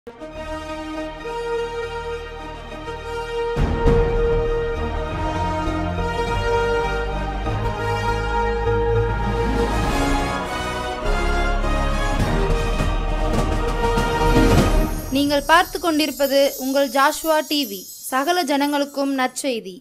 நீங்கள் பார்த்து கொண்டிருப்பது உங்கள் ஜாஷ்வா டிவி சகல ஜனங்களுக்கும் நற்செய்தி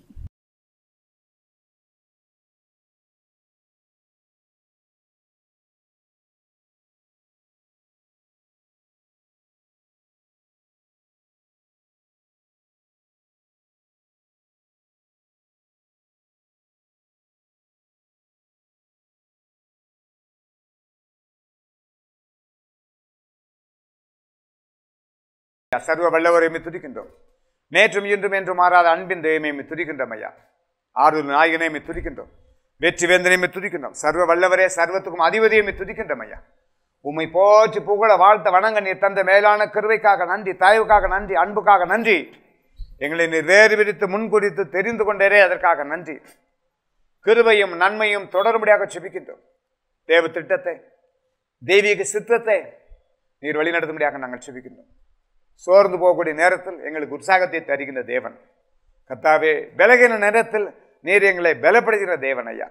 சர்வ வல்லவரையுமே துதிக்கின்றோம் நேற்றும் இன்றும் என்று மாறாத அன்பின் தெய்வமே துதிக்கின்றோம் ஐயா ஆறுதல் நாயகனையுமே துதிக்கின்றோம் வெற்றி வேந்தனையுமே துதிக்கின்றோம் சர்வ வல்லவரே சர்வத்துக்கும் அதிபதியுமே துதிக்கின்றோம் ஐயா உம்மை போற்றி புகழ வாழ்த்த வணங்க நீர் தந்த மேலான கருவைக்காக நன்றி தயவுக்காக நன்றி அன்புக்காக நன்றி எங்களை நீர் வேறு விரித்து முன்குறித்து தெரிந்து கொண்டேரே அதற்காக நன்றி கிருபையும் நன்மையும் தொடர்படியாக செபிக்கின்றோம் தேவ திட்டத்தை தெய்வீக சித்தத்தை நீர் வழிநடத்தும்படியாக நாங்கள் செபிக்கின்றோம் சோர்ந்து போகக்கூடிய நேரத்தில் எங்களுக்கு உற்சாகத்தை தருகின்ற தேவன் கத்தாவே பலகின நேரத்தில் நீர் எங்களை பலப்படுத்துகிற தேவன் ஐயா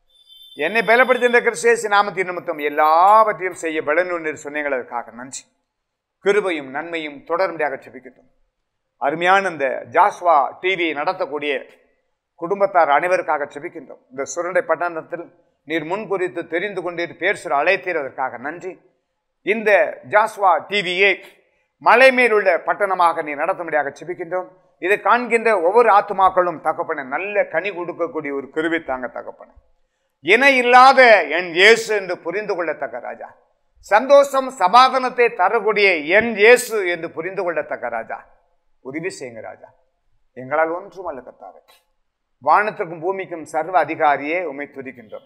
என்னை பலப்படுத்துகின்ற கிறிஸ்தேசி நாமத்தின் நிமித்தம் எல்லாவற்றையும் செய்ய பலனு நீர் சொன்னீங்களுக்காக நன்றி கிருபையும் நன்மையும் தொடர்படியாக செபிக்கின்றோம் அருமையான இந்த ஜாஸ்வா டிவி நடத்தக்கூடிய குடும்பத்தார் அனைவருக்காக செபிக்கின்றோம் இந்த சுரண்டை பட்டணத்தில் நீர் முன்குறித்து தெரிந்து கொண்டீர் பேர் சொல்ல அழைத்தீரதற்காக நன்றி இந்த ஜாஸ்வா டிவியை மலை மேல் உள்ள பட்டணமாக நீ நடத்தும்படியாக செபிக்கின்றோம் இதை காண்கின்ற ஒவ்வொரு ஆத்துமாக்களும் தகப்பன நல்ல கனி கொடுக்கக்கூடிய ஒரு கருவி தாங்க தகப்பன இணை இல்லாத என் இயேசு என்று புரிந்து கொள்ளத்தக்க ராஜா சந்தோஷம் சமாதானத்தை தரக்கூடிய என் இயேசு என்று புரிந்து கொள்ளத்தக்க ராஜா உதவி செய்யுங்க ராஜா எங்களால் ஒன்றும் அல்ல கத்தாவே வானத்துக்கும் பூமிக்கும் சர்வ அதிகாரியே உமை துதிக்கின்றோம்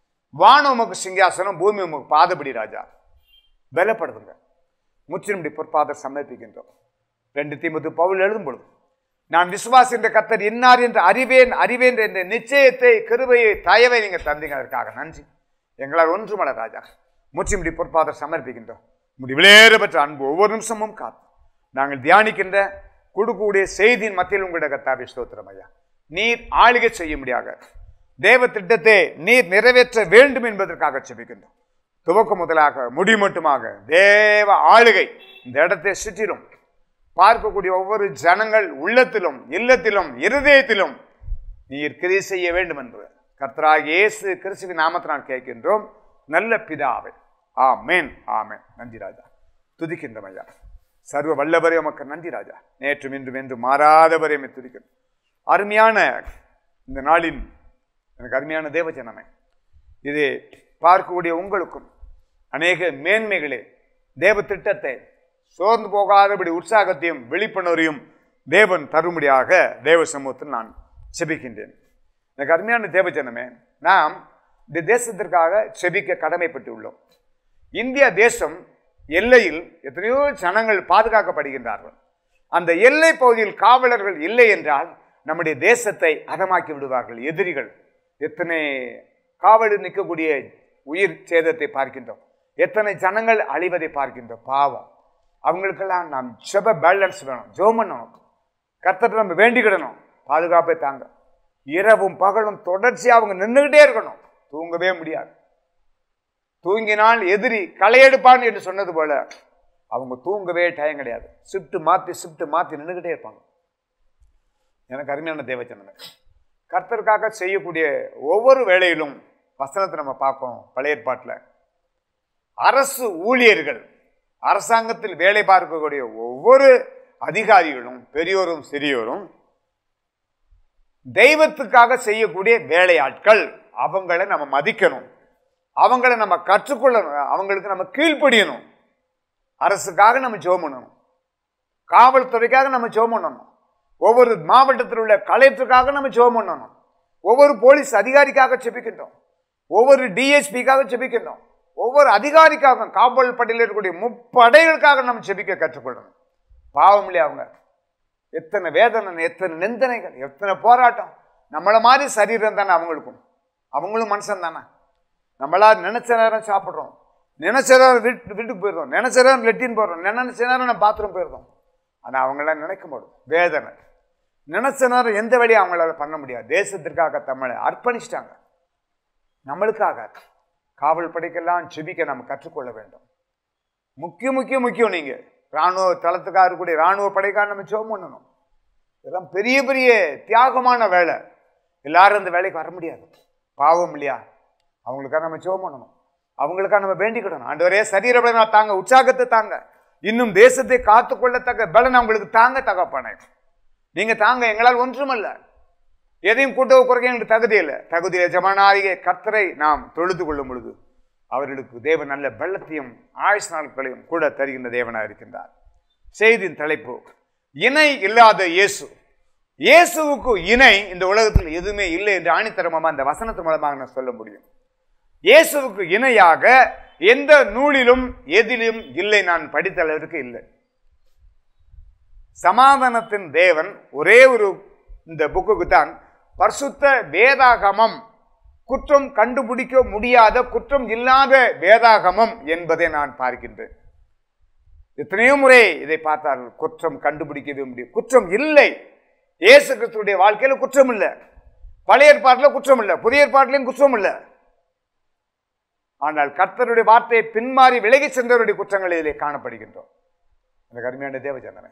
வானம் உமக்கு சிங்காசனம் பூமி உமக்கு பாதபடி ராஜா பலப்படுத்துங்க முற்றிலும்படி பொற்பாதர் சமர்ப்பிக்கின்றோம் ரெண்டு தீமத்து பவுல் எழுதும் பொழுது நான் விசுவாசி என்ற கத்தர் இன்னார் என்று அறிவேன் அறிவேன் என்ற நிச்சயத்தை கிருபையை தயவை நீங்க தந்தீங்க அதற்காக நன்றி எங்களால் ஒன்றுமல்ல ராஜா முற்றிலும்படி பொற்பாதர் சமர்ப்பிக்கின்றோம் முடிவிலேற பெற்ற அன்பு ஒவ்வொரு நிமிஷமும் காத்து நாங்கள் தியானிக்கின்ற கொடுக்கக்கூடிய செய்தியின் மத்தியில் உங்களுடைய கத்தாவி ஸ்தோத்திரம் ஐயா நீர் ஆளுகை செய்ய முடியாக தேவ திட்டத்தை நீர் நிறைவேற்ற வேண்டும் என்பதற்காக செபிக்கின்றோம் துவக்க முதலாக முடி மட்டுமாக தேவ ஆளுகை இந்த இடத்தை சுற்றிலும் பார்க்கக்கூடிய ஒவ்வொரு ஜனங்கள் உள்ளத்திலும் இல்லத்திலும் இருதயத்திலும் நீர் கிரி செய்ய வேண்டும் என்று கர்த்தராக இயேசு கிறிஸ்துவின் நாமத்தினால் கேட்கின்றோம் நல்ல பிதாவை ஆமேன் ஆமேன் நன்றி ராஜா துதிக்கின்றோம் ஐயா சர்வ வல்லவரே உமக்கு நன்றி ராஜா நேற்றும் இன்றும் என்று மாறாதவரே உம்மை துதிக்கின்றோம் அருமையான இந்த நாளின் எனக்கு அருமையான தேவஜனமே இது பார்க்கக்கூடிய உங்களுக்கும் அநேக மேன்மைகளே தேவ திட்டத்தை சோர்ந்து போகாதபடி உற்சாகத்தையும் விழிப்புணர்வையும் தேவன் தரும்படியாக தேவ சமூகத்தில் நான் செபிக்கின்றேன் எனக்கு அருமையான தேவஜனமே நாம் இந்த தேசத்திற்காக செபிக்க கடமைப்பட்டு உள்ளோம் இந்தியா தேசம் எல்லையில் எத்தனையோ ஜனங்கள் பாதுகாக்கப்படுகின்றார்கள் அந்த எல்லை பகுதியில் காவலர்கள் இல்லை என்றால் நம்முடைய தேசத்தை அதமாக்கி விடுவார்கள் எதிரிகள் எத்தனை காவலில் நிற்கக்கூடிய உயிர் சேதத்தை பார்க்கின்றோம் எத்தனை ஜனங்கள் அழிவதை பார்க்கின்றோம் பாவம் அவங்களுக்கெல்லாம் நாம் செப பேலன்ஸ் வேணும் ஜோம் பண்ணணும் கர்த்தத்தை நம்ம வேண்டிக்கிடணும் பாதுகாப்பை தாங்க இரவும் பகலும் தொடர்ச்சியாக அவங்க நின்றுகிட்டே இருக்கணும் தூங்கவே முடியாது தூங்கினால் எதிரி களையெடுப்பான் என்று சொன்னது போல அவங்க தூங்கவே டைம் கிடையாது ஷிஃப்ட் மாற்றி ஷிஃப்ட் மாற்றி நின்றுக்கிட்டே இருப்பாங்க எனக்கு அருமையான தேவச்சனமே கர்த்தருக்காக செய்யக்கூடிய ஒவ்வொரு வேலையிலும் வசனத்தை நம்ம பார்ப்போம் பழைய ஏற்பாட்டில் அரசு ஊழியர்கள் அரசாங்கத்தில் வேலை பார்க்கக்கூடிய ஒவ்வொரு அதிகாரிகளும் பெரியோரும் சிறியோரும் தெய்வத்துக்காக செய்யக்கூடிய வேலையாட்கள் அவங்கள நம்ம மதிக்கணும் அவங்கள நம்ம கற்றுக்கொள்ளணும் அவங்களுக்கு நம்ம கீழ்ப்படியணும் அரசுக்காக நம்ம ஜோம் பண்ணணும் காவல்துறைக்காக நம்ம ஜோம் பண்ணணும் ஒவ்வொரு மாவட்டத்தில் உள்ள கலெக்டருக்காக நம்ம ஜோம் பண்ணணும் ஒவ்வொரு போலீஸ் அதிகாரிக்காக செபிக்கின்றோம் ஒவ்வொரு டிஎஸ்பிக்காக செபிக்கின்றோம் ஒவ்வொரு அதிகாரிக்காக காவல் பட்டியலில் இருக்கக்கூடிய முப்படைகளுக்காக நம்ம செபிக்க கற்றுக்கொள்ளணும் பாவம் இல்லையா அவங்க எத்தனை வேதனை எத்தனை நிந்தனைகள் எத்தனை போராட்டம் நம்மளை மாதிரி சரீரம் தானே அவங்களுக்கும் அவங்களும் மனுஷன் தானே நம்மளா நினைச்ச நேரம் சாப்பிட்றோம் நினைச்ச நேரம் வீட்டு வீட்டுக்கு போயிருந்தோம் நினைச்ச நேரம் லெட்டின் போடுறோம் நினைச்ச நேரம் நம்ம பாத்ரூம் போயிருந்தோம் ஆனால் அவங்களாம் நினைக்க மாட்டோம் வேதனை நினைச்ச நேரம் எந்த வழியும் அவங்களால பண்ண முடியாது தேசத்திற்காக தமிழை அர்ப்பணிச்சிட்டாங்க நம்மளுக்காக காவல் படைக்கெல்லாம் செபிக்க நம்ம கற்றுக்கொள்ள வேண்டும் முக்கிய முக்கிய முக்கியம் நீங்க ராணுவ தளத்துக்காக இருக்கக்கூடிய ராணுவ படைக்காக நம்ம ஜெபம் பண்ணணும் இதெல்லாம் பெரிய பெரிய தியாகமான வேலை எல்லாரும் இந்த வேலைக்கு வர முடியாது பாவம் இல்லையா அவங்களுக்காக நம்ம ஜெபம் பண்ணணும் அவங்களுக்காக நம்ம வேண்டிக்கிடணும் ஆண்டவரே சரீர பலனா தாங்க உற்சாகத்தை தாங்க இன்னும் தேசத்தை காத்துக்கொள்ளத்தக்க பலன் அவங்களுக்கு தாங்க தகப்பானே நீங்க தாங்க எங்களால் ஒன்றுமல்ல எதையும் கூட்டவு குறைக்க எங்களுக்கு தகுதி இல்லை தகுதி எஜமானாகிய கர்த்தரை நாம் தொழுது கொள்ளும் பொழுது அவர்களுக்கு தேவன் நல்ல பலத்தையும் ஆயுஷ் நாட்களையும் கூட தருகின்ற தேவனாக இருக்கின்றார் செய்தியின் தலைப்பு இணை இல்லாத இயேசு இயேசுவுக்கு இணை இந்த உலகத்தில் எதுவுமே இல்லை என்று ஆணித்தரமாக அந்த வசனத்து மூலமாக நான் சொல்ல முடியும் இயேசுவுக்கு இணையாக எந்த நூலிலும் எதிலும் இல்லை நான் படித்த அளவிற்கு இல்லை சமாதானத்தின் தேவன் ஒரே ஒரு இந்த புக்குக்கு தான் பரிசுத்த வேதாகமம் குற்றம் கண்டுபிடிக்க முடியாத குற்றம் இல்லாத வேதாகமம் என்பதை நான் பார்க்கின்றேன் எத்தனையோ முறை இதை பார்த்தால் குற்றம் கண்டுபிடிக்கவே முடியும் குற்றம் இல்லை இயேசு கிறிஸ்துடைய வாழ்க்கையில குற்றம் இல்லை பழைய ஏற்பாட்டில் குற்றம் இல்லை புதிய ஏற்பாட்டிலையும் குற்றம் இல்லை ஆனால் கர்த்தருடைய வார்த்தையை பின்மாறி விலகி சென்றவருடைய குற்றங்கள் இதிலே காணப்படுகின்றோம் அந்த கருமையான தேவஜனமே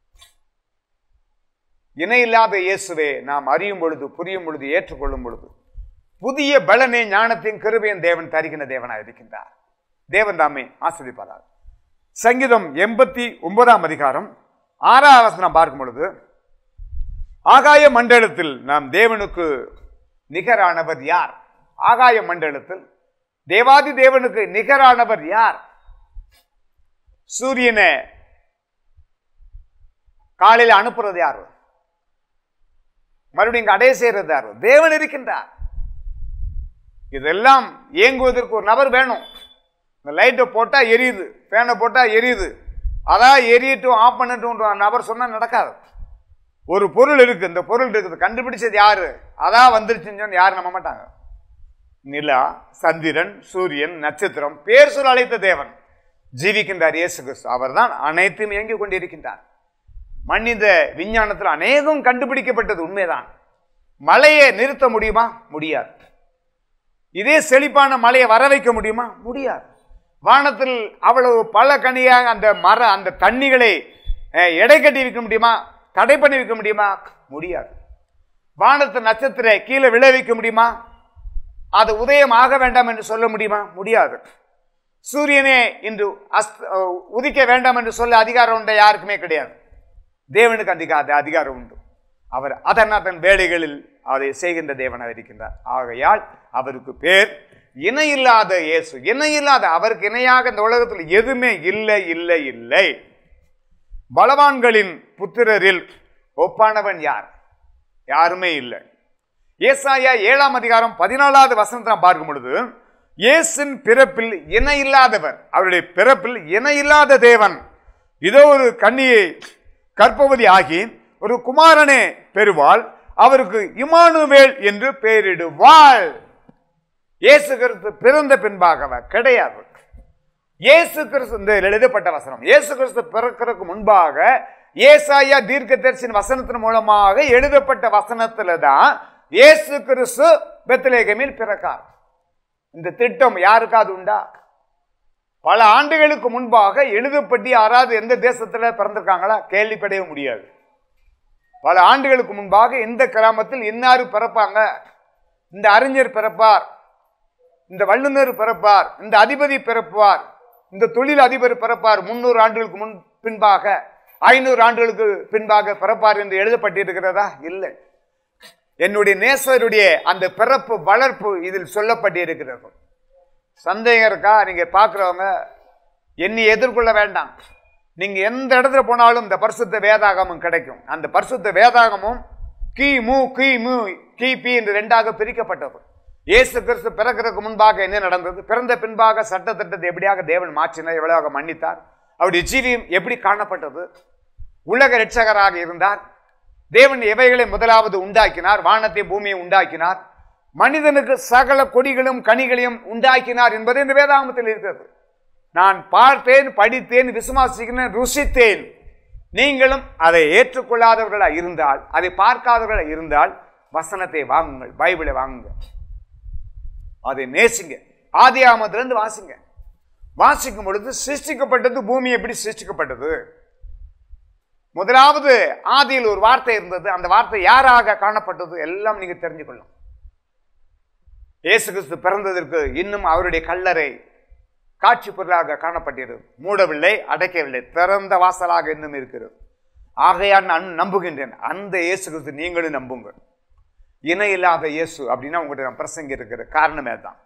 இணையில்லாத இயேசுவே நாம் அறியும் பொழுது புரியும் பொழுது ஏற்றுக்கொள்ளும் பொழுது புதிய பலனை ஞானத்தையும் கிருபையும் தேவன் தருகின்ற தேவனாய் இருக்கின்றார் தேவன் தாமே ஆஸ்வதிப்பாரார் சங்கீதம் எண்பத்தி ஒன்பதாம் அதிகாரம் ஆறாம் வசனம் பார்க்கும் பொழுது ஆகாய மண்டலத்தில் நாம் தேவனுக்கு நிகரானவர் யார் ஆகாய மண்டலத்தில் தேவாதி தேவனுக்கு நிகரானவர் யார் சூரியனை காலையில் அனுப்புறது யார் மறுபடியும் இங்க அடைய செய்யறது யார் தேவன் இருக்கின்றார் இதெல்லாம் இயங்குவதற்கு ஒரு நபர் வேணும் இந்த லைட்டை போட்டா எரியுது ஃபேனை போட்டா எரியுது அதான் எரியட்டும் ஆஃப் பண்ணட்டும் நபர் சொன்னா நடக்காது ஒரு பொருள் இருக்கு இந்த பொருள் இருக்குது கண்டுபிடிச்சது யாரு அதான் வந்துருச்சுன்னு சொன்னா யாரும் நம்ப மாட்டாங்க நிலா சந்திரன் சூரியன் நட்சத்திரம் பேர் சொல் அழைத்த தேவன் ஜீவிக்கின்றார் இயேசு கிறிஸ்து அவர்தான் அனைத்தும் இயங்கிக் கொண்டிருக்கின்றார் மனித விஞ்ஞானத்தில் அநேகம் கண்டுபிடிக்கப்பட்டது உண்மைதான் மழையை நிறுத்த முடியுமா முடியாது இதே செழிப்பான மழையை வர வைக்க முடியுமா முடியாது வானத்தில் அவ்வளவு பல கனியாக அந்த மர அந்த தண்ணிகளை அஹ், எடை கட்டி வைக்க முடியுமா தடை பண்ணி வைக்க முடியுமா முடியாது வானத்து நட்சத்திர கீழே விழ வைக்க முடியுமா அது உதயம் ஆக வேண்டாம் என்று சொல்ல முடியுமா முடியாது சூரியனே இன்று அஸ்த அஹ், உதிக்க வேண்டாம் என்று சொல்ல அதிகாரம் உண்ட யாருக்குமே கிடையாது தேவனுக்கு அதிகார அதிகாரம் உண்டு அவர் அதன் அதன் வேலைகளில் அதை செய்கின்ற தேவனாக இருக்கின்றார் ஆகையால் அவருக்கு பேர் இணையில்லாத இயேசு இணையில்லாத அவருக்கு இணையாக இந்த உலகத்தில் எதுவுமே இல்லை இல்லை இல்லை பலவான்களின் புத்திரரில் ஒப்பானவன் யார் யாருமே இல்லை ஏசாயா ஏழாம் அதிகாரம் பதினாலாவது வசனத்தை நாம் பார்க்கும் பொழுது இயேசின் பிறப்பில் இணையில்லாதவர் அவருடைய பிறப்பில் இணையில்லாத தேவன் இதோ ஒரு கன்னியை கற்பவதி ஆகி ஒரு குமாரனே பெறுவாள் அவருக்கு இமானுவேல் என்று பெயரிடுவாள் இயேசு கிறிஸ்து பிறந்த பின்பாகவ கிடையாது இயேசு கிறிஸ்து இந்த எழுதப்பட்ட வசனம் இயேசு கிறிஸ்து பிறக்கிறதுக்கு முன்பாக ஏசாயா தீர்க்கதரிசின் வசனத்தின் மூலமாக எழுதப்பட்ட வசனத்துல தான் இயேசு கிறிஸ்து பெத்லேகமில் பிறக்கார் இந்த திட்டம் யாருக்காவது உண்டா பல ஆண்டுகளுக்கு முன்பாக எழுதப்பட்டு யாராவது எந்த தேசத்துல பிறந்திருக்காங்களா கேள்விப்படவே முடியாது பல ஆண்டுகளுக்கு முன்பாக எந்த கிராமத்தில் இன்னாரு பிறப்பாங்க இந்த அறிஞர் பிறப்பார் இந்த வல்லுநர் பிறப்பார் இந்த அதிபதி பிறப்பார் இந்த தொழில் அதிபர் பிறப்பார் முன்னூறு ஆண்டுகளுக்கு முன் பின்பாக ஐநூறு ஆண்டுகளுக்கு பின்பாக பிறப்பார் என்று எழுதப்பட்டிருக்கிறதா இல்லை என்னுடைய நேசருடைய அந்த பிறப்பு வளர்ப்பு இதில் சொல்லப்பட்டிருக்கிறது சந்தேகம் இருக்கா நீங்க பார்க்குறவங்க என்னை எதிர்கொள்ள வேண்டாம் நீங்க எந்த இடத்துல போனாலும் இந்த பரிசுத்த வேதாகமம் கிடைக்கும் அந்த பரிசுத்த வேதாகமும் கி மு கி மு கிபி என்று ரெண்டாக பிரிக்கப்பட்டது இயேசு கிறிஸ்து பிறக்கிறதுக்கு முன்பாக என்ன நடந்தது பிறந்த பின்பாக சட்டத்திட்டத்தை எப்படியாக தேவன் மாற்றினார் எவ்வளவாக மன்னித்தார் அவருடைய ஜீவியம் எப்படி காணப்பட்டது உலக இரட்சகராக இருந்தார் தேவன் எவைகளை முதலாவது உண்டாக்கினார் வானத்தை பூமியை உண்டாக்கினார் மனிதனுக்கு சகல கொடிகளும் கனிகளையும் உண்டாக்கினார் என்பது இந்த வேதாகமத்தில் இருக்கிறது நான் பார்த்தேன் படித்தேன் விசுவாசிக்கிறேன் ருசித்தேன் நீங்களும் அதை ஏற்றுக்கொள்ளாதவர்களா இருந்தால் அதை பார்க்காதவர்களா இருந்தால் வசனத்தை வாங்குங்கள் பைபிளை வாங்குங்க அதை நேசிங்க ஆதி ஆமத்திலிருந்து வாசிங்க வாசிக்கும் பொழுது சிருஷ்டிக்கப்பட்டது பூமி எப்படி சிருஷ்டிக்கப்பட்டது முதலாவது ஆதியில் ஒரு வார்த்தை இருந்தது அந்த வார்த்தை யாராக காணப்பட்டது எல்லாம் நீங்க தெரிஞ்சுக்கொள்ளும் இயேசு கிறிஸ்து பிறந்ததற்கு இன்னும் அவருடைய கல்லறை காட்சி பொருளாக காணப்பட்டிருக்கிறது மூடவில்லை அடைக்கவில்லை திறந்த வாசலாக இன்னும் இருக்கிறது ஆகையால் நான் நம்புகின்றேன் அந்த இயேசு கிறிஸ்து நீங்களும் நம்புங்க இணை இல்லாத இயேசு அப்படின்னா உங்கள்கிட்ட நான் பிரசங்கி இருக்கிற காரணமே தான்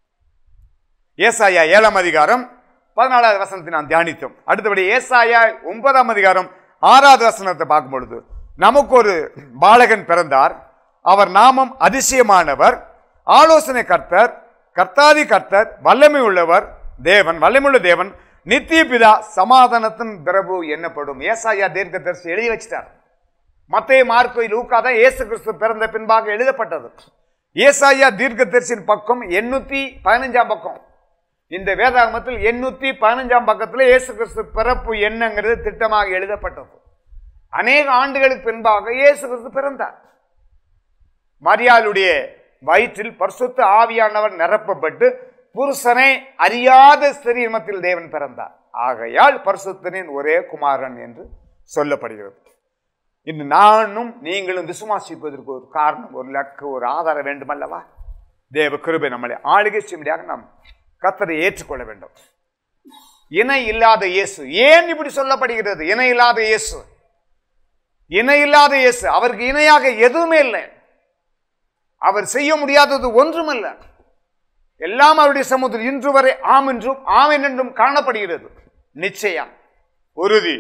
ஏசாயா ஏழாம் அதிகாரம் பதினாலாவது வசனத்தை நாம் தியானித்தோம் அடுத்தபடி ஏசாயா ஒன்பதாம் அதிகாரம் ஆறாவது வசனத்தை பார்க்கும் பொழுது நமக்கு ஒரு பாலகன் பிறந்தார் அவர் நாமம் அதிசயமானவர் ஆலோசனை கர்த்தர் கர்த்தாதி கர்த்தர் வல்லமை உள்ளவர் தேவன் வல்லமையுள்ள தேவன் நித்திய பிதா சமாதானத்தின் பிரபு என்னப்படும் ஏசாயா தீர்க்கதரிசி எழுதி வச்சிட்டார் மத்தேயு மார்க்கு லூக்கா தான் இயேசு கிறிஸ்து பிறந்த பின்பாக எழுதப்பட்டது ஏசாயா தீர்க்கதரிசியின் பக்கம் எண்ணூத்தி பதினஞ்சாம் பக்கம் இந்த வேதாகமத்தில் எண்ணூத்தி பதினஞ்சாம் பக்கத்தில் இயேசு கிறிஸ்து பிறப்பு என்னங்கிறது திட்டமாக எழுதப்பட்டது அநேக ஆண்டுகளுக்கு பின்பாக இயேசு கிறிஸ்து பிறந்தார் மரியாளுடைய வயிற்றில் பரிசுத்த ஆவியானவர் நிரப்பப்பட்டு புருஷனை அறியாத ஸ்திரீமத்தில் தேவன் பிறந்தார் ஆகையால் பரிசுத்தனின் ஒரே குமாரன் என்று சொல்லப்படுகிறது இன்று நானும் நீங்களும் விசுவாசிப்பதற்கு ஒரு காரணம் ஒரு லக்கு ஒரு ஆதாரம் வேண்டுமல்லவா தேவ கிருபை நம்மளை ஆளுகை செய்யும்படியாக நாம் கத்தரை ஏற்றுக்கொள்ள வேண்டும் இணை இல்லாத இயேசு ஏன் இப்படி சொல்லப்படுகிறது இணை இல்லாத இயேசு இணை இல்லாத இயேசு அவருக்கு இணையாக எதுவுமே இல்லை அவர் செய்ய முடியாதது ஒன்றுமல்ல எல்லாம் அவருடைய சமூகத்தில் இன்று வரை ஆம் என்றும் ஆமென் என்றும் காணப்படுகிறது நிச்சயம் உறுதி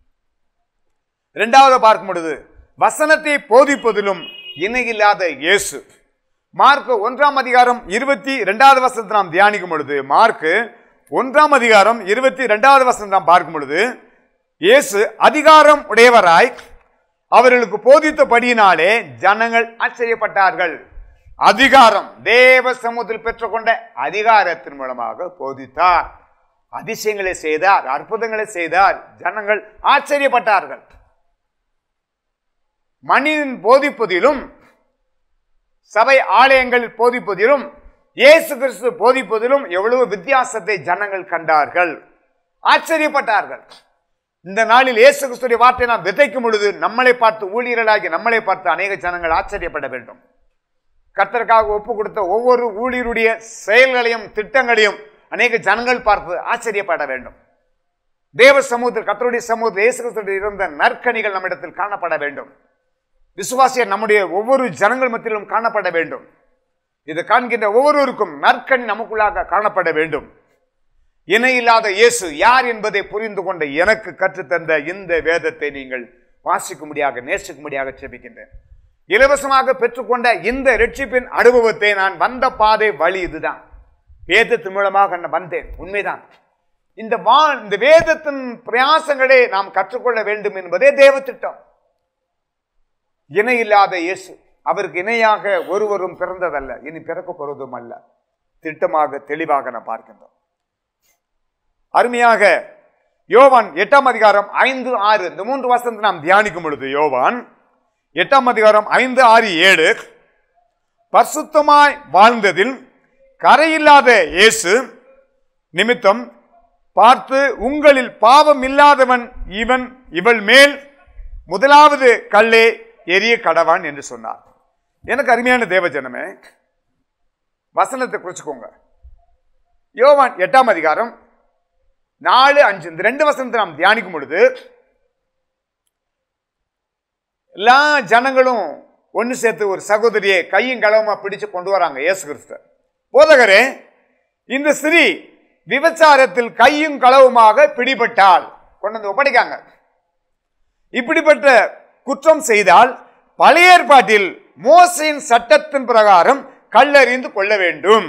இரண்டாவது பார்க்கும் பொழுது வசனத்தை போதிப்பதிலும் இணையில்லாத இயேசு மார்க் ஒன்றாம் அதிகாரம் இருபத்தி இரண்டாவது வசனத்தை நாம் தியானிக்கும் பொழுது மார்க் ஒன்றாம் அதிகாரம் இருபத்தி இரண்டாவது வசனத்தை நாம் பார்க்கும் பொழுது இயேசு அதிகாரம் உடையவராய் அவர்களுக்கு போதித்தபடியினாலே ஜனங்கள் ஆச்சரியப்பட்டார்கள் அதிகாரம் தேவ சமூகத்தில் பெற்றுக்கொண்ட அதிகாரத்தின் மூலமாக போதித்தார் அதிசயங்களை செய்தார் அற்புதங்களை செய்தார் ஜனங்கள் ஆச்சரியப்பட்டார்கள் மனிதன் போதிப்பதிலும் சபை ஆலயங்களில் போதிப்பதிலும் இயேசு கிறிஸ்து போதிப்பதிலும் எவ்வளவு வித்தியாசத்தை ஜனங்கள் கண்டார்கள் ஆச்சரியப்பட்டார்கள் இந்த நாளில் இயேசு கிறிஸ்துடைய வார்த்தையை நாம் விதைக்கும் பொழுது நம்மளை பார்த்து ஊழியர்களாகி நம்மளை பார்த்து அநேக ஜனங்கள் ஆச்சரியப்பட வேண்டும் கர்த்தருக்காக ஒப்பு கொடுத்த ஒவ்வொரு ஊழியருடைய செயல்களையும் திட்டங்களையும் அநேக ஜனங்கள் பார்த்து ஆச்சரியப்பட வேண்டும் தேவ சமூகத்தில் கர்த்தருடைய சமூகத்தில் இயேசு கிறிஸ்துவில் இருந்த நற்கனிகள் நம்மிடத்தில் காணப்பட வேண்டும் விசுவாசியர் நம்முடைய ஒவ்வொரு ஜனங்கள் மத்தியிலும் காணப்பட வேண்டும் இது காண்கின்ற ஒவ்வொருவருக்கும் நற்கனி நமக்குள்ளாக காணப்பட வேண்டும் இணையில்லாத இயேசு யார் என்பதை புரிந்து கொண்ட எனக்கு கற்றுத்தந்த இந்த வேதத்தை நீங்கள் வாசிக்கும்படியாக நேசிக்கும்படியாக செபிக்கின்றேன் இலவசமாக பெற்றுக்கொண்ட இந்த ரட்சிப்பின் அனுபவத்தை நான் வந்த பாதை வழி இதுதான் வேதத்தின் மூலமாக நான் வந்தேன் உண்மைதான் இந்த வா இந்த வேதத்தின் பிரயாசங்களை நாம் கற்றுக்கொள்ள வேண்டும் என்பதே தேவ திட்டம் இணையில்லாத இயேசு அவருக்கு இணையாக ஒருவரும் பிறந்ததல்ல இனி பிறக்க போறதும் அல்ல திட்டமாக தெளிவாக நான் பார்க்கின்றோம் அருமையாக யோவான் எட்டாம் அதிகாரம் ஐந்து ஆறு இந்த மூன்று வசனத்தை நாம் தியானிக்கும் பொழுது யோவான் எட்டாம் அதிகாரம் ஐந்து ஆறு ஏழு பரிசுத்தமாய் வாழ்ந்ததில் கரையில்லாத இயேசு நிமித்தம் பார்த்து உங்களில் பாவம் இல்லாதவன் இவன் இவள் மேல் முதலாவது கல்லே எரிய கடவான் என்று சொன்னார் எனக்கு அருமையான தேவஜனமே வசனத்தை குறிச்சுக்கோங்க யோவான் எட்டாம் அதிகாரம் நாலு அஞ்சு இந்த ரெண்டு வசனத்தை நாம் தியானிக்கும் பொழுது எல்லா ஜனங்களும் ஒன்று சேர்த்து ஒரு சகோதரியை கையும் களவுமா பிடிச்சு கொண்டு வராங்க இயேசு கிறிஸ்து போதகரே இந்த ஸ்திரீ விபச்சாரத்தில் கையும் களவுமாக பிடிபட்டால் கொண்டு வந்து ஒப்படைக்காங்க இப்படிப்பட்ட குற்றம் செய்தால் பழைய ஏற்பாட்டில் மோசையின் சட்டத்தின் பிரகாரம் கல்லறிந்து கொள்ள வேண்டும்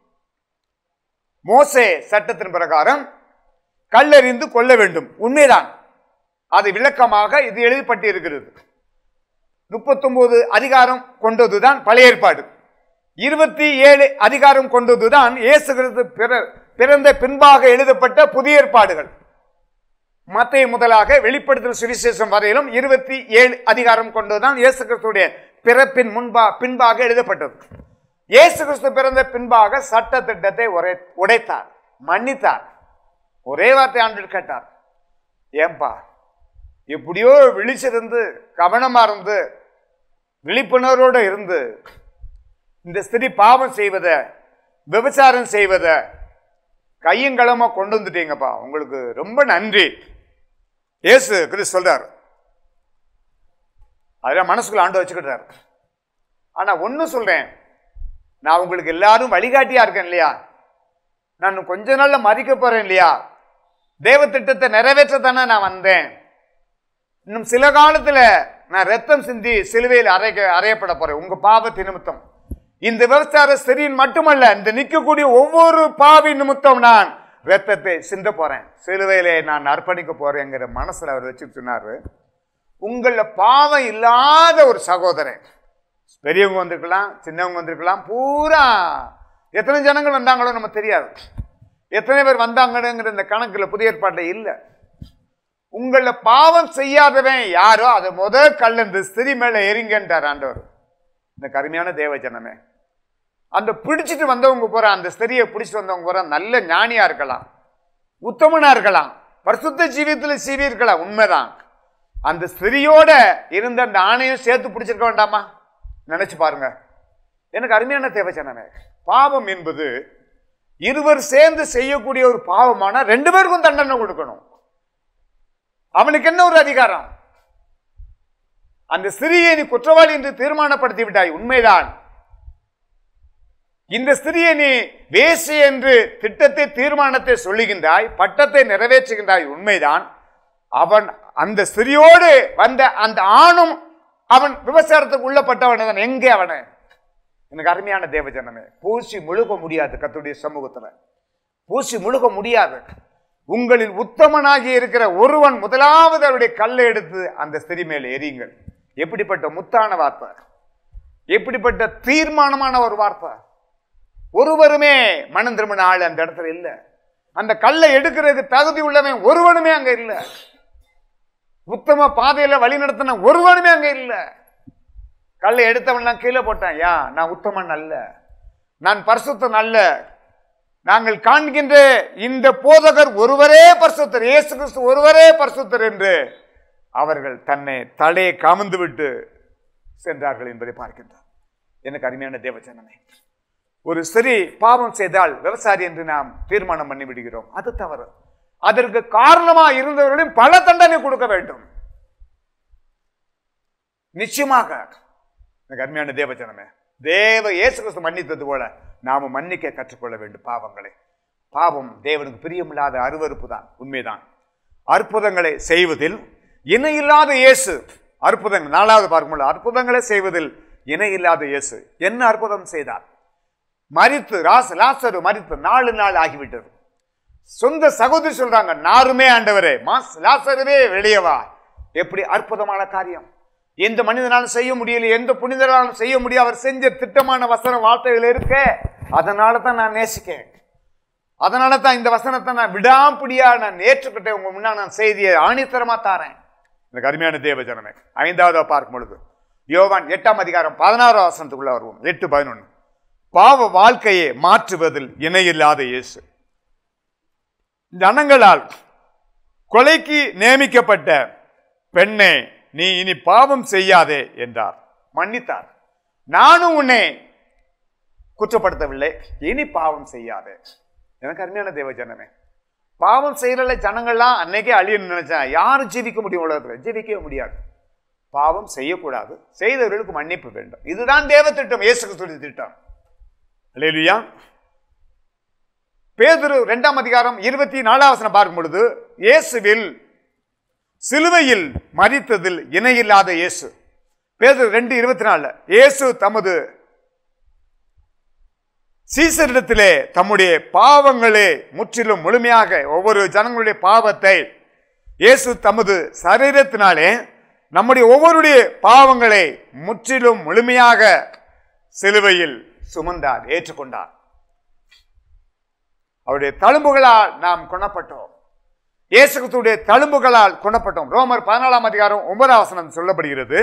மோசே சட்டத்தின் பிரகாரம் கல்லறிந்து கொள்ள வேண்டும் உண்மைதான் அது விளக்கமாக இது எழுதப்பட்டு இருக்கிறது முப்பத்தொன்பது அதிகாரம் கொண்டதுதான் பழைய ஏற்பாடு இருபத்தி ஏழு அதிகாரம் கொண்டதுதான் இயேசு கிறிஸ்து பிற பிறந்த பின்பாக எழுதப்பட்ட புதிய ஏற்பாடுகள் மத்திய முதலாக வெளிப்படுத்தல் சுவிசேஷம் வரையிலும் இருபத்தி ஏழு அதிகாரம் கொண்டுதான் இயேசு கிறிஸ்துடைய பிறப்பின் முன்பா பின்பாக எழுதப்பட்டது இயேசு கிறிஸ்து பிறந்த பின்பாக சட்ட திட்டத்தை உரை உடைத்தார் மன்னித்தார் ஒரே வார்த்தை ஆண்டு கேட்டார் ஏன்பா எப்படியோ விழிச்சிருந்து கவனமா இருந்து விழிப்புணர்வோடு இருந்து இந்த ஸ்திரீ பாவம் செய்வத விபச்சாரம் செய்வத கையங்களமா கொண்டு வந்துட்டீங்கப்பா உங்களுக்கு ரொம்ப நன்றி இயேசு கிறிஸ்து சொல்றார் அதெல்லாம் மனசுக்குள்ள ஆண்டு வச்சுக்கிட்டார் ஆனா ஒண்ணு சொல்றேன் நான் உங்களுக்கு எல்லாரும் வழிகாட்டியா இருக்கேன் இல்லையா நான் கொஞ்ச நாள்ல மறிக்க போறேன் இல்லையா தேவ திட்டத்தை நிறைவேற்ற தானே நான் வந்தேன் இன்னும் சில காலத்துல நான் ரத்தம் சிந்தி சிலுவையில் அறைக்க அறையப்பட போறேன் உங்க பாவத்தின் நிமித்தம் இந்த விபச்சார ஸ்திரீன் மட்டுமல்ல இந்த நிற்கக்கூடிய ஒவ்வொரு பாவி நிமித்தம் நான் ரத்தத்தை சிந்த போறேன் சிலுவையிலே நான் அர்ப்பணிக்க போறேங்கிற மனசுல அவர் வச்சுட்டு சொன்னாரு உங்கள பாவம் இல்லாத ஒரு சகோதரன் பெரியவங்க வந்திருக்கலாம் சின்னவங்க வந்திருக்கலாம் பூரா எத்தனை ஜனங்கள் வந்தாங்களோ நம்ம தெரியாது எத்தனை பேர் வந்தாங்கங்கிற இந்த கணக்குல புதிய ஏற்பாட்டில் இல்லை உங்கள பாவம் செய்யாதவன் யாரோ அதை முத கல் இந்த ஸ்திரி மேல எரிங்கன்றார் ஆண்டவர் இந்த கருமையான தேவ ஜனமே அந்த பிடிச்சிட்டு வந்தவங்க போற அந்த ஸ்திரியை பிடிச்சிட்டு வந்தவங்க போற நல்ல ஞானியா இருக்கலாம் உத்தமனா இருக்கலாம் பரிசுத்த ஜீவியத்துல சீவி இருக்கலாம் உண்மைதான் அந்த ஸ்திரியோட இருந்த அந்த ஆணையும் சேர்த்து பிடிச்சிருக்க வேண்டாமா நினைச்சு பாருங்க எனக்கு அருமையான தேவை ஜனமே பாவம் என்பது இருவர் சேர்ந்து செய்யக்கூடிய ஒரு பாவமான ரெண்டு பேருக்கும் தண்டனை கொடுக்கணும் அவனுக்கு என்ன ஒரு அதிகாரம் அந்த ஸ்திரியை நீ குற்றவாளி என்று தீர்மானப்படுத்தி விட்டாய் உண்மைதான் இந்த ஸ்திரியை நீ வேசி என்று திட்டத்தை தீர்மானத்தை சொல்லுகின்றாய் பட்டத்தை நிறைவேற்றுகின்றாய் உண்மைதான் அவன் அந்த ஸ்திரியோடு வந்த அந்த ஆணும் அவன் விபச்சாரத்துக்கு உள்ளப்பட்டவன் தான் எங்கே அவனை எனக்கு அருமையான தேவஜனமே பூசி முழுக முடியாது கத்துடைய சமூகத்துல பூசி முழுக முடியாது உங்களில் உத்தமனாகி இருக்கிற ஒருவன் முதலாவது அவருடைய கல்லை எடுத்து அந்த ஸ்திரி மேல் எரியுங்கள் எப்படிப்பட்ட முத்தான வார்த்தை எப்படிப்பட்ட தீர்மானமான ஒரு வார்த்தை ஒருவருமே மனம் திரும்பின ஆள் அந்த இடத்துல இல்ல அந்த கல்லை எடுக்கிறதுக்கு தகுதி உள்ளவன் ஒருவனுமே அங்க இல்ல உத்தம பாதையில வழி நடத்தின ஒருவனுமே அங்க இல்ல கல்லை எடுத்தவன் நான் கீழே போட்டான் யா நான் உத்தமன் அல்ல நான் பரிசுத்தன் அல்ல நாங்கள் காண்கின்ற இந்த போதகர் ஒருவரே பரிசுத்தர் இயேசு கிறிஸ்து ஒருவரே பரிசுத்தர் என்று அவர்கள் தன்னை தலையை கமந்து விட்டு சென்றார்கள் என்பதை பார்க்கின்றார் எனக்கு அருமையான தேவச்சனமே ஒரு ஸ்திரீ பாவம் செய்தால் விவசாயி என்று நாம் தீர்மானம் பண்ணி விடுகிறோம் அது தவறு அதற்கு காரணமா இருந்தவர்களையும் பல தண்டனை கொடுக்க வேண்டும் நிச்சயமாக எனக்கு அருமையான தேவச்சனமே தேவ இயேசு கிறிஸ்து மன்னித்தது போல நாம மன்னிக்க கற்றுக்கொள்ள வேண்டும் பாவங்களை பாவம் தேவனுக்கு பிரியமில்லாத அருவறுப்பு தான் உண்மைதான் அற்புதங்களை செய்வதில் இணையில்லாத இயேசு அற்புதங்கள் நாலாவது பார்க்கும்போது அற்புதங்களை செய்வதில் இணையில்லாத இயேசு என்ன அற்புதம் செய்தார் மரித்து ராஸ் லாசரு மரித்து நாலு நாள் ஆகிவிட்டது சொந்த சகோதரி சொல்றாங்க நாருமே ஆண்டவரே மாஸ் லாசருவே வெளியே வா எப்படி அற்புதமான காரியம் எந்த மனிதனாலும் செய்ய முடியல எந்த புனிதராலும் செய்ய முடியும் அவர் செஞ்ச திட்டமான வசன வார்த்தைகள் இருக்க அதனால தான் நான் நேசிக்கேன் அதனால தான் இந்த வசனத்தை நான் விடாம்பிடியா நான் ஏற்றுக்கிட்டேன் உங்க முன்னா நான் செய்தியை ஆணித்தரமா தாரேன் எனக்கு அருமையான தேவ ஜனமே ஐந்தாவது பார்க்கும் பொழுது யோவான் எட்டாம் அதிகாரம் பதினாறாம் வசனத்துக்குள்ள வருவோம் எட்டு பதினொன்று பாவ வாழ்க்கையை மாற்றுவதில் இணையில்லாத இயேசு ஜனங்களால் கொலைக்கு நியமிக்கப்பட்ட பெண்ணே நீ இனி பாவம் செய்யாதே என்றார் மன்னித்தார் நானும் உன்னை குற்றப்படுத்தவில்லை இனி பாவம் செய்யாதே எனக்கு அருமையான தேவ ஜனமே பாவம் செய்யறல ஜனங்கள்லாம் அன்னைக்கே அழியணும்னு நினைச்சேன் யாரும் ஜீவிக்க முடியும் உலகத்துல ஜீவிக்கவே முடியாது பாவம் செய்யக்கூடாது செய்தவர்களுக்கு மன்னிப்பு வேண்டும் இதுதான் தேவ திட்டம் இயேசு கிறிஸ்துவின் திட்டம் அல்லேலூயா பேதுரு இரண்டாம் அதிகாரம் இருபத்தி நாலாம் வசனம் பார்க்கும் பொழுது இயேசுவில் சிலுவையில் மரித்ததில் இணையில்லாத இயேசு பேதுரு ரெண்டு இருபத்தி நாலுல இயேசு தமது சீசரிடத்திலே தம்முடைய பாவங்களே முற்றிலும் முழுமையாக ஒவ்வொரு ஜனங்களுடைய பாவத்தை இயேசு தமது சரீரத்தினாலே நம்முடைய ஒவ்வொருடைய பாவங்களை முற்றிலும் முழுமையாக சிலுவையில் சுமந்தார் ஏற்றுக்கொண்டார் அவருடைய தழும்புகளால் நாம் குணப்பட்டோம் இயேசு கிறிஸ்துவுடைய தழும்புகளால் குணப்பட்டோம் ரோமர் பதினாலாம் அதிகாரம் ஒன்பதாம் வசனம் சொல்லப்படுகிறது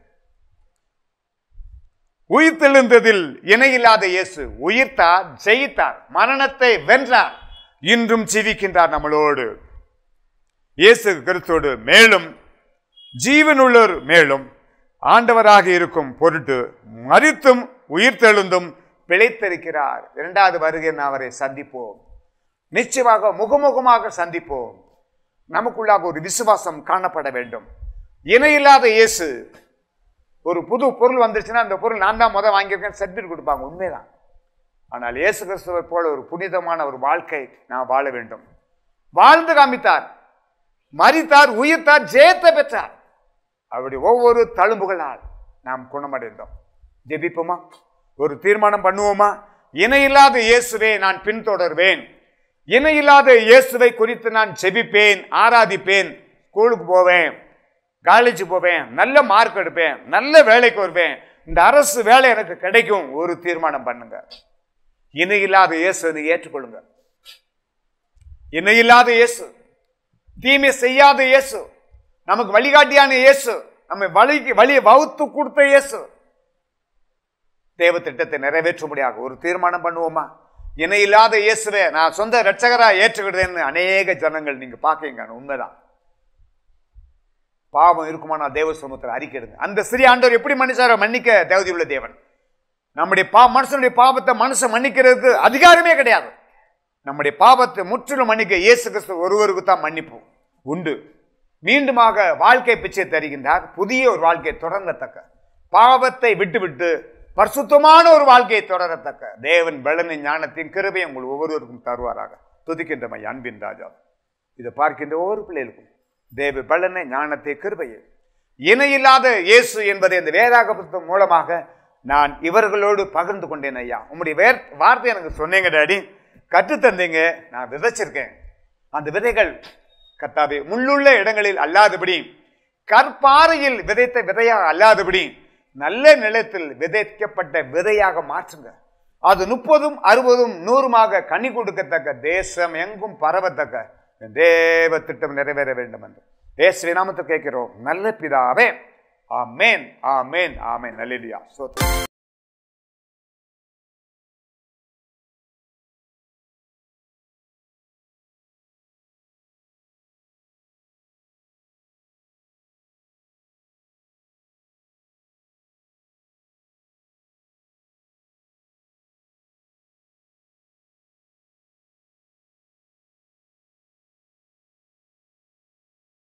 உயிர்த்தெழுந்ததில் இணையில்லாத இயேசு உயிர்த்தார் ஜெயித்தார் மரணத்தை வென்றார் இன்றும் ஜீவிக்கின்றார் நம்மளோடு இயேசு கிறிஸ்தோடு மேலும் ஜீவனுள்ளோர் மேலும் ஆண்டவராக இருக்கும் பொருட்டு மரித்தும் உயிர்த்தெழுந்தும் பிழைத்திருக்கிறார் இரண்டாவது வருகை நாம் அவரை சந்திப்போம் நிச்சயமாக முகமுகமாக சந்திப்போம் நமக்குள்ளாக ஒரு விசுவாசம் காணப்பட வேண்டும் இணையில்லாத இயேசு ஒரு புது பொருள் வந்துருச்சுன்னா அந்த பொருள் நான் தான் முதல் வாங்கியிருக்கேன் சர்டிஃபிகேட் கொடுப்பாங்க உண்மைதான் ஆனால் இயேசு கிறிஸ்துவை போல ஒரு புனிதமான ஒரு வாழ்க்கை நான் வாழ வேண்டும் வாழ்ந்து காமித்தார் மரித்தார் உயிர்த்தார் ஜெயத்தை பெற்றார் அவருடைய ஒவ்வொரு தழும்புகளால் நாம் குணமடைந்தோம் ஜெபிப்போமா ஒரு தீர்மானம் பண்ணுவோமா இணையில்லாத இயேசுவை நான் பின்தொடர்வேன் இணையில்லாத இயேசுவை குறித்து நான் ஜெபிப்பேன் ஆராதிப்பேன் ஸ்கூலுக்கு போவேன் காலேஜ் போவேன் நல்ல மார்க் எடுப்பேன் நல்ல வேலைக்கு வருவேன் இந்த அரசு வேலை எனக்கு கிடைக்கும் ஒரு தீர்மானம் பண்ணுங்க இணையில்லாத இயேசு ஏற்றுக்கொள்ளுங்க இணையில்லாத இயேசு தீமை செய்யாத இயேசு நமக்கு வழிகாட்டியான இயேசு நம்மை வழிக்கு வழியை வகுத்து கொடுத்த இயேசு தேவ திட்டத்தை நிறைவேற்ற முடியாது ஒரு தீர்மானம் பண்ணுவோமா இணையில்லாத இயேசுவே நான் சொந்த ரட்சகரா ஏற்றுக்கிட்டேன்னு அநேக ஜனங்கள் நீங்க பாக்கீங்க உண்மைதான் பாவம் இருக்குமானா தேவ சமூகத்தில் அறிக்கைடுங்க அந்த சிறிய ஆண்டவர் எப்படி மன்னிச்சாரோ மன்னிக்க தேவதி உள்ள தேவன் நம்முடைய பா மனுஷனுடைய பாவத்தை மனுஷன் மன்னிக்கிறதுக்கு அதிகாரமே கிடையாது நம்முடைய பாவத்தை முற்றிலும் மன்னிக்க இயேசு கிறிஸ்து ஒருவருக்கு தான் மன்னிப்பு உண்டு மீண்டுமாக வாழ்க்கை பிச்சை தருகின்றார் புதிய ஒரு வாழ்க்கையை தொடங்கத்தக்க பாவத்தை விட்டுவிட்டு பரிசுத்தமான ஒரு வாழ்க்கையை தொடரத்தக்க தேவன் பலனின் ஞானத்தின் கிருபை உங்கள் ஒவ்வொருவருக்கும் தருவாராக துதிக்கின்ற மை அன்பின் ராஜா இதை பார்க்கின்ற ஒவ்வொரு பிள்ளைகளுக்கும் தேவ பலனை ஞானத்தை கிருபையை இணையில்லாத இயேசு என்பதை இந்த வேதாக புத்தகம் மூலமாக நான் இவர்களோடு பகிர்ந்து கொண்டேன் ஐயா உங்களுடைய வேர் வார்த்தை எனக்கு சொன்னீங்க டாடி கற்றுத்தந்தீங்க நான் விதைச்சிருக்கேன் அந்த விதைகள் கர்த்தாவே முள்ளுள்ள இடங்களில் அல்லாதபடி கற்பாறையில் விதைத்த விதையாக அல்லாதபடி நல்ல நிலத்தில் விதைக்கப்பட்ட விதையாக மாற்றுங்க அது முப்பதும் அறுபதும் நூறுமாக கனி கொடுக்கத்தக்க தேசம் எங்கும் பரவத்தக்க தேவ திட்டம் நிறைவேற வேண்டும் என்று இயேசுவின் நாமத்தை கேட்கிறோம் நல்ல பிதாவே ஆமேன் ஆமேன் ஆமேன் நல்லியா சோத்திரம்